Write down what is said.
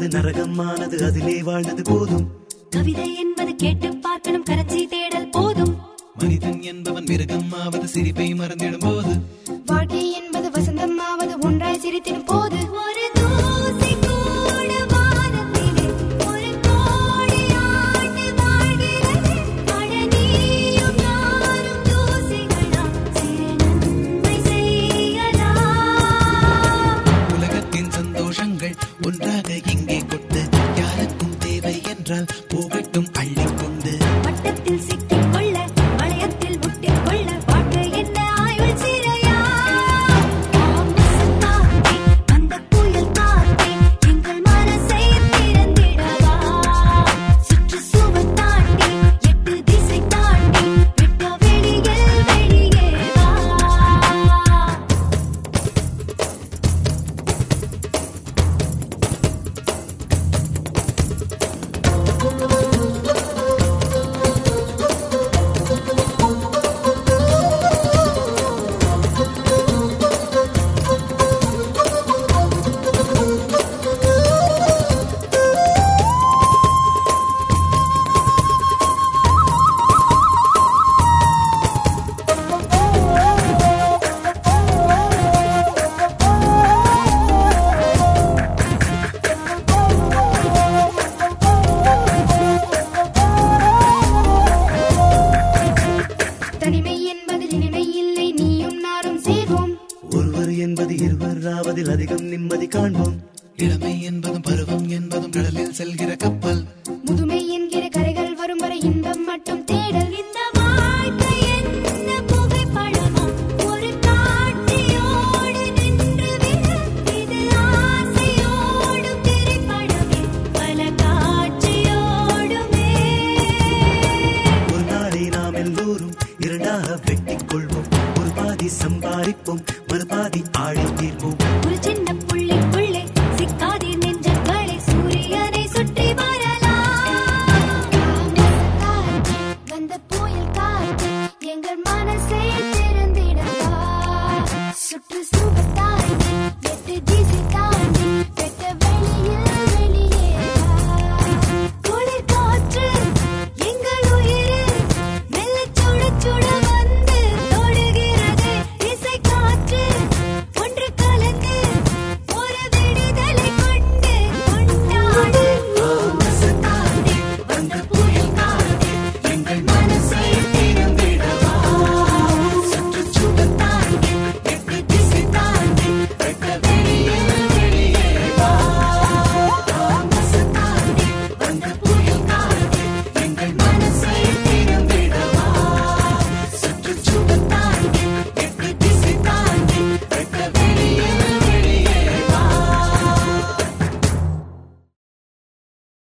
என்பது நரகமானது அதிலே வாழ்ந்தது போதும் கவிதை என்பது கேட்டு பார்க்கணும் கரச்சி தேடல் போதும் மனிதன் என்பவன் மிருகமாவது சிரிப்பை மறந்திடும் போது வாழ்க்கை என்பது வசந்தமாவது ஒன்றாய் சிரித்திடும் போது ஒரு தூசி கூட வானத்திலே ஒரு கோடி ஆண்டு வாழ்கிறது அட நீயும் நானும் தூசிகளாம் சிறு நன்மை செய்யலாம் உலகத்தின் சந்தோஷங்கள் ஒன்றாக இங்கே கொட்டு யாருக்கும் தேவை என்றால் போகட்டும் அள்ளிக்கொண்டு வட்டத்தில் சிக்கிக் கொள்ள வளையத்தில் முட்டிக் கொள்ள வாழ்க்கை என்ன ஆயுள் சிறையா காத்தே அந்த புயல் காத்தே எங்கள் மனசை திறந்திடவா சுற்றுச்சுவர் தாண்டி எட்டு திசை தாண்டி விட்ட வெளியில் வெளியே வா தனிமை என்பதில் இனிமை இல்லை நீயும் நானும் சேர்வோம் ஒருவர் என்பது இருவராவதில் அதிகம் நிம்மதி காண்போம் இளமை என்பதும் பருவம் என்பதும் கடலில் செல்கிற கப்பல் முதுமை என்கிற கரைகள் வரும் வரை இன்பம் மட்டும் தேடல் இந்த வாழ்க்கை என்ன புகைப்படமா ஒரு காட்சியோடு நின்றுவிட இது ஆசையோடும் திரைப்படமே பல காட்சியோடுமே ஒரு நாளை நாம் எல்லோரும் இரண்டாக வெட்டிக் கொள்வோம் ஒரு பாதி சம்பாதிப்போம் மறுபாதி ஆழி தீர்ப்போம் ஒரு சின்ன புள்ளிக்குள்ளே சிக்காதீர் நெஞ்சங்களே சூரியனை சுற்றி வரலாம் காற்றே, வந்த புயல் காற்றே எங்கள் மனசை திறந்திடவா சுற்று சுவர்